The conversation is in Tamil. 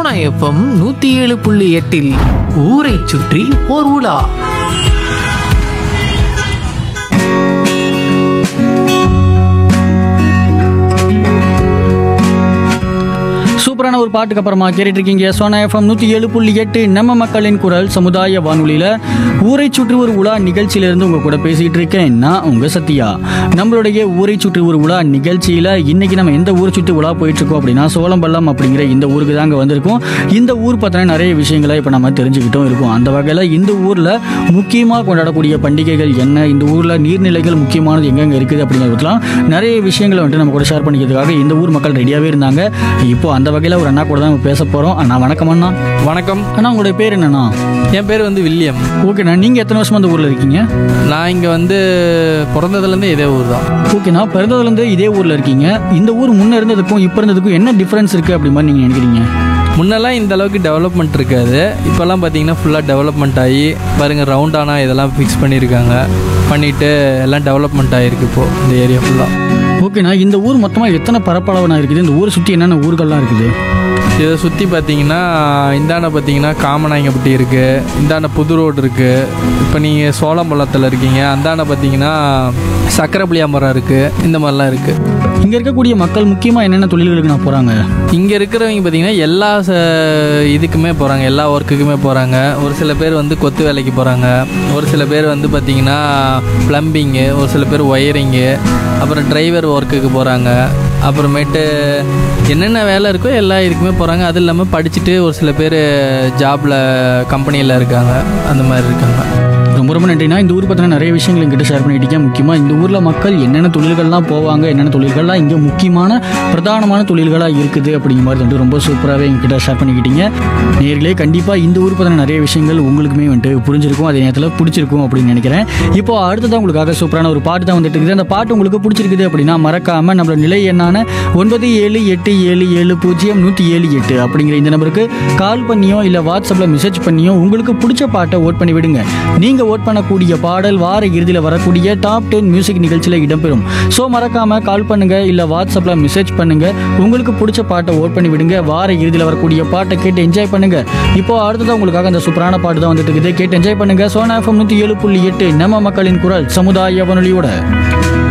சோனா எஃப்எம் நூத்தி ஏழு புள்ளி எட்டில் ஊரை சுற்றி ஓர் உலா சூப்பரான ஒரு பாட்டுக்கு அப்புறமா கேட்டுட்டு இருக்கீங்க சோனா எஃப்எம் நூற்றி ஏழு புள்ளி எட்டு நம்ம மக்களின் குரல் சமுதாய வானொலியில் ஊரை சுற்றி ஒரு உலா நிகழ்ச்சியிலேருந்து உங்கள் கூட பேசிகிட்டு இருக்கேன் நான் உங்கள் சத்யா நம்மளுடைய ஊரை சுற்றி ஒரு உலா நிகழ்ச்சியில் இன்னைக்கு நம்ம எந்த ஊரை சுற்றி உலா போயிட்டு இருக்கோம் அப்படின்னா சோளம்பள்ளம் அப்படிங்கிற இந்த ஊருக்கு தாங்க வந்திருக்கோம் இந்த ஊர் பற்றின நிறைய விஷயங்களை இப்போ நம்ம தெரிஞ்சுக்கிட்டும் இருக்கோம் அந்த வகையில் இந்த ஊரில் முக்கியமாக கொண்டாடக்கூடிய பண்டிகைகள் என்ன இந்த ஊரில் நீர்நிலைகள் முக்கியமானது எங்கெங்கே இருக்குது அப்படிங்கிறதுலாம் நிறைய விஷயங்களை வந்துட்டு நம்ம கூட ஷேர் பண்ணிக்கிறதுக்காக இந்த ஊர் மக்கள் ரெடியாகவே இருந்தாங்க இப்போ அந்த வகையில் ஒரு அண்ணா கூட தான் நம்ம பேச போகிறோம் அண்ணா வணக்கம் அண்ணா வணக்கம் அண்ணா உங்களுடைய பேர் என்னண்ணா என் பேர் வந்து வில்லியம் ஓகேண்ணா நீங்கள் எத்தனை வருஷமா அந்த ஊரில் இருக்கீங்க நான் இங்கே வந்து பிறந்ததுலேருந்து இதே ஊர் தான் ஓகேண்ணா பிறந்ததுலேருந்து இதே ஊரில் இருக்கீங்க இந்த ஊர் முன்னே இருந்ததுக்கும் இப்போ இருந்ததுக்கும் என்ன டிஃப்ரென்ஸ் இருக்குது அப்படி மாதிரி நீங்கள் நினைக்கிறீங்க முன்னெல்லாம் இந்த அளவுக்கு டெவலப்மெண்ட் இருக்காது இப்போல்லாம் பார்த்தீங்கன்னா ஃபுல்லாக டெவலப்மெண்ட் ஆகி பாருங்கள் ரவுண்டானா இதெல்லாம் ஃபிக்ஸ் பண்ணியிருக்காங்க பண்ணிவிட்டு எல்லாம் டெவலப்மெண்ட் ஆகிருக்கு இப்போது இந்த ஏரியா ஃபுல்லாக ஓகேண்ணா இந்த ஊர் மொத்தமாக எத்தனை பரப்பளவுனா இருக்குது இந்த ஊரை சுற்றி என்னென்ன ஊர்கள்லாம் இருக்குது இதை சுற்றி பார்த்தீங்கன்னா இந்தாண்ட பார்த்தீங்கன்னா காமநாயங்கப்பட்டி இருக்குது இந்தாண்ட புது ரோடு இருக்குது இப்போ நீங்கள் சோளம்பள்ளத்தில் இருக்கீங்க அந்தாண்ட பார்த்தீங்கன்னா சக்கரை புளியாமரம் இருக்குது இந்த மாதிரிலாம் இருக்குது இங்கே இருக்கக்கூடிய மக்கள் முக்கியமாக என்னென்ன தொழில்களுக்கு நான் போகிறாங்க இங்கே இருக்கிறவங்க பார்த்தீங்கன்னா எல்லா ச- இதுக்குமே போகிறாங்க எல்லா ஒர்க்குக்குமே போகிறாங்க ஒரு சில பேர் வந்து கொத்து வேலைக்கு போகிறாங்க ஒரு சில பேர் வந்து பார்த்திங்கன்னா ப்ளம்பிங்கு ஒரு சில பேர் ஒயரிங்கு அப்புறம் டிரைவர் ஒர்க்குக்கு போகிறாங்க அப்புறமேட்டு என்னென்ன வேலை இருக்கோ எல்லா இதுக்குமே போகிறாங்க அது இல்லாமல் படிச்சுட்டு ஒரு சில பேர் ஜாபில் கம்பெனியில் இருக்காங்க அந்த மாதிரி இருக்காங்க ரொம்ப ரொம்ப நன்றிண்ணா இந்த ஊர் பற்றின நிறைய விஷயங்கள் எங்கிட்ட ஷேர் பண்ணிட்டீங்க முக்கியமாக இந்த ஊரில் மக்கள் என்னென்ன தொழில்கள்லாம் போவாங்க என்னென்ன தொழில்கள்லாம் இங்கே முக்கியமான பிரதானமான தொழில்களாக இருக்குது அப்படிங்கிற மாதிரி வந்துட்டு ரொம்ப சூப்பராகவே எங்ககிட்ட ஷேர் பண்ணிக்கிட்டீங்க நேர்களே கண்டிப்பாக இந்த ஊர் பற்றின நிறைய விஷயங்கள் உங்களுக்குமே வந்துட்டு புரிஞ்சிருக்கும் அதே நேரத்தில் பிடிச்சிருக்கும் அப்படின்னு நினைக்கிறேன் இப்போ அடுத்ததான் உங்களுக்காக சூப்பரான ஒரு பாட்டு தான் வந்துட்டு இருக்குது அந்த பாட்டு உங்களுக்கு பிடிச்சிருக்குது அப்படின்னா மறக்காமல் நம்மளோட நிலை எண்ணான ஒன்பது ஏழு எட்டு ஏழு ஏழு பூஜ்ஜியம் நூற்றி ஏழு எட்டு அப்படிங்கிற இந்த நம்பருக்கு கால் பண்ணியோ இல்லை வாட்ஸ்அப்பில் மெசேஜ் பண்ணியோ உங்களுக்கு பிடிச்ச பாட்டை ஓட் பண்ணி விடுங்க நீங்கள் ஓட் பண்ணக்கூடிய பாடல் வார இறுதியில் வரக்கூடிய டாப் டென் மியூசிக் நிகழ்ச்சியில் இடம்பெறும் ஸோ மறக்காமல் கால் பண்ணுங்க இல்லை வாட்ஸ்அப்பில் மெசேஜ் பண்ணுங்க உங்களுக்கு பிடிச்ச பாட்டை ஓட் பண்ணி விடுங்க வார இறுதியில் வரக்கூடிய பாட்டை கேட்டு என்ஜாய் பண்ணுங்க இப்போ அடுத்ததான் உங்களுக்காக அந்த சூப்பரான பாட்டு தான் வந்துட்டு இருக்குது கேட்டு என்ஜாய் பண்ணுங்க சோனா எஃப்எம் நூற்றி ஏழு புள்ளி எட்டு நம்ம மக்களின் குரல் சமுதாய வானொலியோட